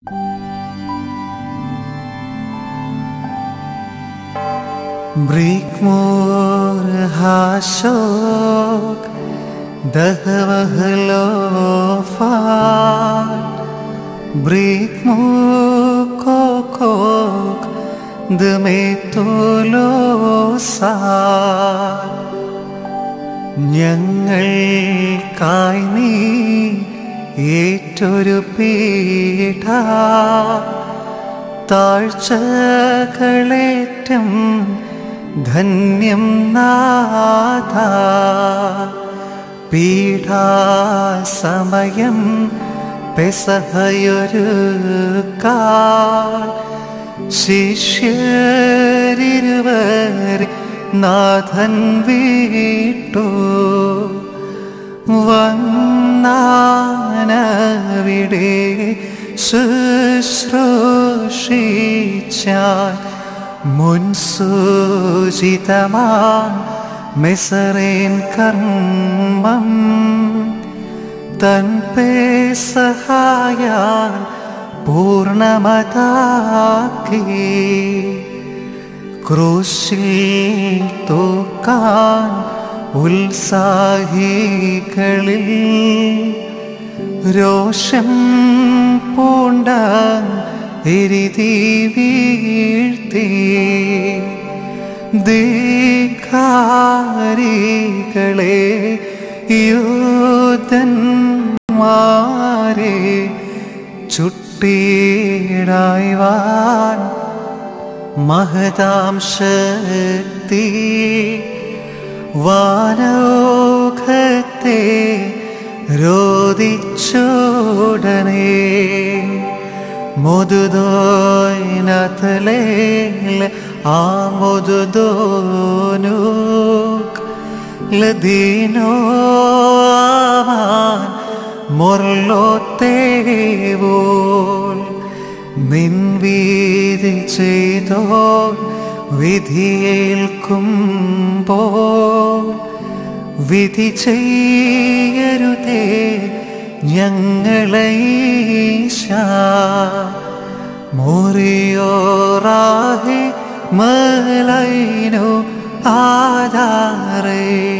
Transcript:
Brigmor hashok dahvahlofan Brigmor kokok ദമേത്തോലോസാൻ ഞങ്ങൾക്കായി നീ ഏറ്റൊരു പീഠ താഴ്ചകളേറ്റം ധന്യം നാഥ പീഠാസമയം പെസഹയൊരു കാൽ ശിഷ്യരിരുവരെ നാഥൻ വീട്ടു വന്നാനവിടെ ശുശ്രൂഷിച്ചാൽ മുൻസൂചിതമാ മെസറേൻ കർമ്മം തൻ പേസഹായാൽ പൂർണ്ണമതാക്കി ക്രൂശിൽ തൂക്കാൻ ഉത്സാഹികളിൽ രോഷം പൂണ്ട എരിതി വീഴ്ത്തി ധിക്കാരികളെ യൂതന്മാരെ ചുട്ടിടായ്വാൻ മഹതാം ശക്തി വാനോഖത്തെ രോദിച്ചോടനെ മുതുദോയിനത്തലേ ആ മുതുദോനു ലദീനോ ആവാൻ മുർലോത്തേവോൾ നിൻ വീതി ചെയ്തോ വിധിയേൽക്കുമ്പോൾ വിധി ചെയ്യരുതേ ഞങ്ങളെ മോറിയോറാഹെ മലൈനു ആധാരേ